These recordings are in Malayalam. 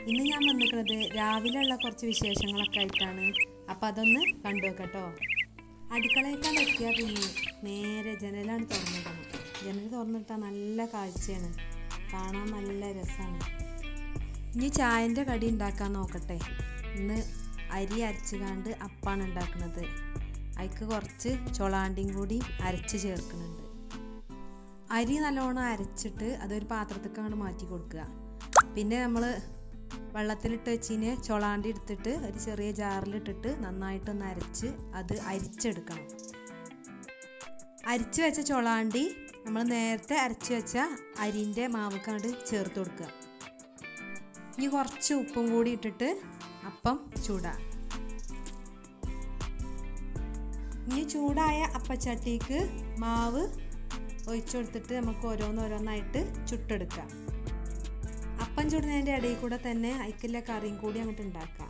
ഇന്ന് ഞാൻ വന്നിരിക്കുന്നത് രാവിലെയുള്ള കുറച്ച് വിശേഷങ്ങളൊക്കെ ആയിട്ടാണ് അപ്പം അതൊന്ന് കണ്ടു വെക്കട്ടോ അടുക്കളയേക്കാൾ എത്തിയാൽ പിന്നെ നേരെ ജനലാണ് തുറന്നിടണം ജനൽ തുറന്നിട്ടാൽ നല്ല കാഴ്ചയാണ് കാണാൻ നല്ല രസമാണ് ഇനി ചായൻ്റെ കടി ഉണ്ടാക്കാൻ നോക്കട്ടെ ഇന്ന് അരി അരച്ചുകാണ്ട് അപ്പാണ് ഉണ്ടാക്കുന്നത് അതിക്ക് കുറച്ച് ചൊളാണ്ടിയും കൂടി അരച്ച് ചേർക്കുന്നുണ്ട് അരി നല്ലോണം അരച്ചിട്ട് അതൊരു പാത്രത്തേക്ക് അങ്ങോട്ട് മാറ്റി കൊടുക്കുക പിന്നെ നമ്മൾ വെള്ളത്തിലിട്ട് വെച്ചിന് ചൊളാണ്ടി എടുത്തിട്ട് ഒരു ചെറിയ ജാറിലിട്ടിട്ട് നന്നായിട്ടൊന്ന് അരച്ച് അത് അരിച്ചെടുക്കണം അരിച്ച് വെച്ച ചൊളാണ്ടി നമ്മൾ നേരത്തെ അരച്ച് വെച്ച അരിൻ്റെ മാവൊക്കെ അങ്ങോട്ട് ചേർത്ത് കൊടുക്കുക ഇനി കുറച്ച് ഉപ്പും കൂടി ഇട്ടിട്ട് അപ്പം ചൂടാ ഇനി ചൂടായ അപ്പച്ചട്ടിക്ക് മാവ് ഒഴിച്ചു കൊടുത്തിട്ട് നമുക്ക് ഓരോന്നോരോന്നായിട്ട് ചുട്ടെടുക്കാം അപ്പം ചുടുന്നതിൻ്റെ ഇടയിൽ കൂടെ തന്നെ അയക്കില്ല കറിയും കൂടി അങ്ങോട്ട് ഉണ്ടാക്കാം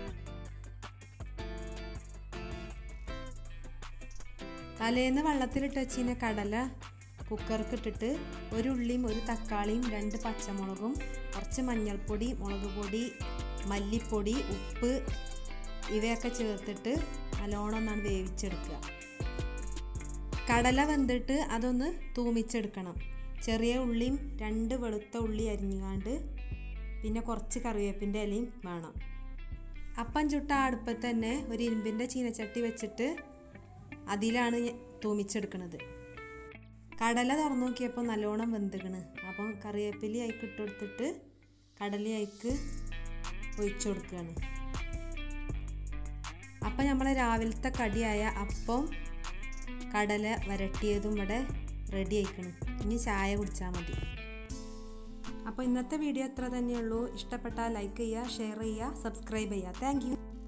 തലേന്ന് വെള്ളത്തിലിട്ട് വെച്ചിന് കടല കുക്കർക്ക് ഇട്ടിട്ട് ഒരു ഉള്ളിയും ഒരു തക്കാളിയും രണ്ട് പച്ചമുളകും കുറച്ച് മഞ്ഞൾപ്പൊടി മുളക് പൊടി മല്ലിപ്പൊടി ഉപ്പ് ഇവയൊക്കെ ചേർത്തിട്ട് നല്ലോണം ഒന്നാണ് വേവിച്ചെടുക്കുക കടല വെന്തിട്ട് അതൊന്ന് തൂമിച്ചെടുക്കണം ചെറിയ ഉള്ളിയും രണ്ട് വെളുത്ത ഉള്ളി അരിഞ്ഞുകാണ്ട് പിന്നെ കുറച്ച് കറിവേപ്പിൻ്റെ ഇലയും വേണം അപ്പം ചുട്ട അടുപ്പത്ത് തന്നെ ഒരു ഇരുമ്പിൻ്റെ ചീനച്ചട്ടി വെച്ചിട്ട് അതിലാണ് തൂമിച്ചെടുക്കുന്നത് കടല തുറന്നു നോക്കിയപ്പോൾ നല്ലോണം വെന്തിക്കണ് അപ്പം കറിവേപ്പിലി അയക്ക് ഇട്ടെടുത്തിട്ട് കടല അയക്ക് ഒഴിച്ചു കൊടുക്കുകയാണ് അപ്പം നമ്മളെ രാവിലത്തെ കടിയായ അപ്പം കടല വരട്ടിയതും ഇവിടെ റെഡി ആയിക്കണ് ഇനി ചായ കുടിച്ചാൽ മതി അപ്പോൾ ഇന്നത്തെ വീഡിയോ എത്ര തന്നെയുള്ളൂ ഇഷ്ടപ്പെട്ടാൽ ലൈക്ക് ചെയ്യുക ഷെയർ ചെയ്യുക സബ്സ്ക്രൈബ് ചെയ്യുക താങ്ക്